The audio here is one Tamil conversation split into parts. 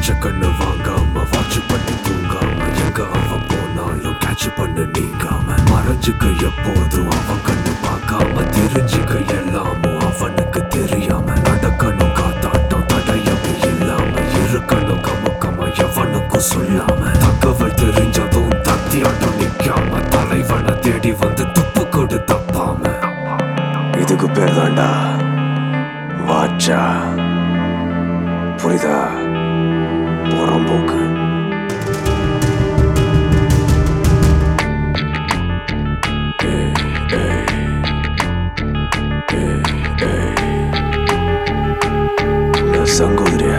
பச்சை கண்ணு வாங்காம வாட்ச் பண்ணி தூங்காம எங்க அவன் போனாலும் கேட்ச் பண்ணு நீங்காம மறைஞ்சுக்க எப்போதும் அவன் கண்ணு பார்க்காம தெரிஞ்சுக்க எல்லாமும் அவனுக்கு தெரியாம நடக்கணும் காத்தாட்டம் தடயமே இல்லாம இருக்கணும் கமுக்கமா எவனுக்கும் சொல்லாம தகவல் தெரிஞ்சதும் தத்தியாட்டம் நிக்காம தலைவனை தேடி வந்து துப்பு கொடு தப்பாம இதுக்கு பேர் தாண்டா வாச்சா புரியுதா புறம்போக்கு சங்கோதரியா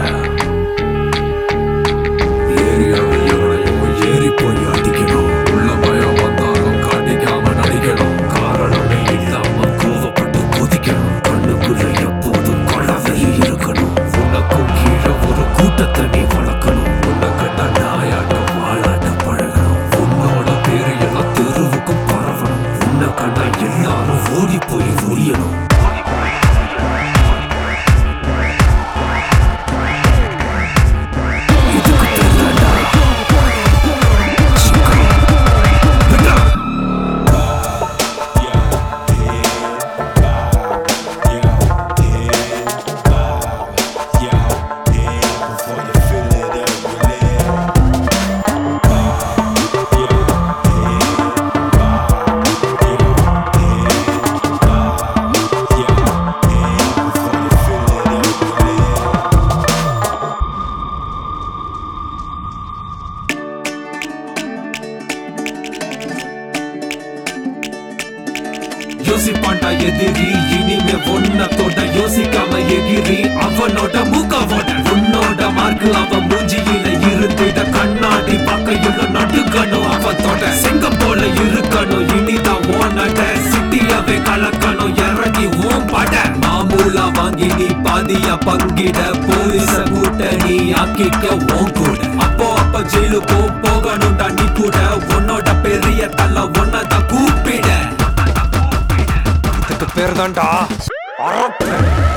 ஏரியாவில் எவனையும் ஏறி போய் அடிக்கணும் உள்ள பயம் வந்தாலும் காட்டிக்காம நடிக்கணும் காரணமே இல்லாம கோவப்பட்டு கொதிக்கணும் கண்ணுக்குள்ள எப்போதும் கொலவெறி இருக்கணும் உனக்கும் கீழே ஒரு கூட்டத்தை நீ வளர்க்கணும் உன்னை கண்ட நாயாட்டம் வாழாட்ட பழகணும் உன்னோட பேரு எல்லாம் தெருவுக்கும் பரவணும் உன்னை கண்ட எல்லாரும் ஓடி போய் ஒழியணும் இதுக்கு பேர் தாண்டா சிங்கம். விடா. யோசிப்பாண்டா எதிரி இனிமே ஒன்னத்தோட யோசிக்காம எகிரி அவனோட மூக்காவோட உன்னோட மார்க்கு அவன் மூஞ்சியில இருந்திட கண்ணாடி பக்கையுள்ள நடுக்கணும் அவத்தோட சிங்கம் போல இருக்கணும் இனிதான் ஓனட சிட்டியாவே கலக்கணும் இறங்கி ஓம் பட மாமூலா வாங்கி நீ பாதிய பங்கிட போலீச கூட்ட நீ ஆக்கிக்க ஓன் கூட அப்போ அப்ப ஜெயிலுக்கு போகணும்டா நீ கூட உன்னோட பெரிய தள்ள ஒன்னதான் கூப்பிட இதுக்கு பேர் தான்டா அரப்பு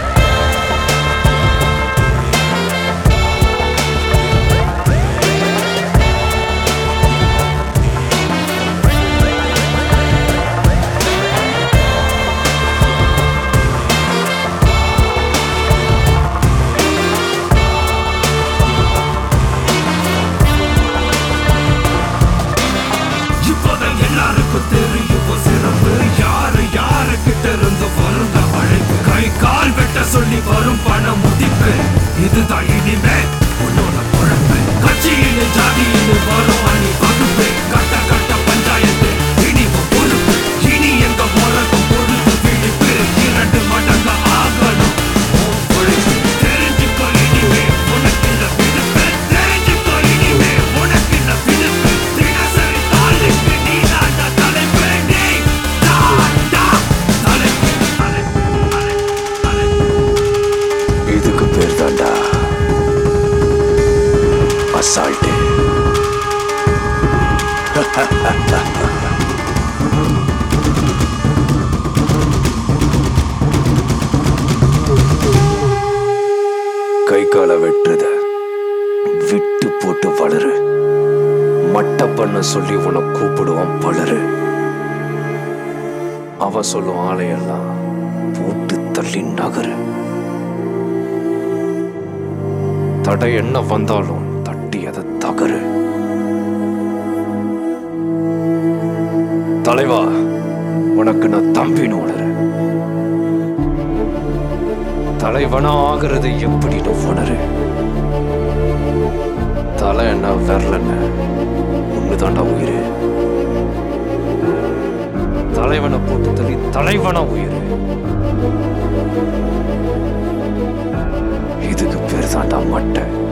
இப்போதான் எல்லாருக்கும் தெரியும் உன் சிறப்பு யாரு யாரு கிட்ட இருந்து வரும் அழைப்பு கை கால் வெட்ட சொல்லி வரும் பண முதிப்பு இதுதான் இனிமே உன்னோட குழம்பு கட்சியில் ஜாதியில் வரும் அணி வகுப்பு கட்ட கட்ட பஞ்சாயத்து இனி உன் பொறுப்பு இனி எங்க போறதும் பொழுது விழிப்பு இரண்டு மடங்கு ஆகணும் உன் பொழுது தெரிஞ்சுக்கோ இனிமே உனக்கு இந்த விடுப்பு தெரிஞ்சுக்கோ இனிமே உனக்கு இந்த விடுப்பு தினசரி தாளுக்கு நீ தாண்டா தலைப்பு நீ தாண்டா தலைப்பு தலைப்பு தலைப்பு தலைப்பு இதுக்கு பேர் தாண்டா அசால்ட்டு கை கால வெட்டுறத விட்டு போட்டு வளரு மட்ட பண்ண சொல்லி உன்னை கூப்பிடுவான் பலரு அவ சொல்லும் ஆளையெல்லாம் போட்டு தள்ளி நகரு தடை என்ன வந்தாலும் தட்டி அதை தகரு தலைவா உனக்கு நான் தம்பின்னு உணரு தலைவனா ஆகிறது எப்படின்னு உணரு தலை என்ன விரலன்னு ஒண்ணுதாண்டா உயிரு தலைவனை போட்டு தள்ளி தலைவனா உயிரு இதுக்கு பேர் தாண்டா மட்டை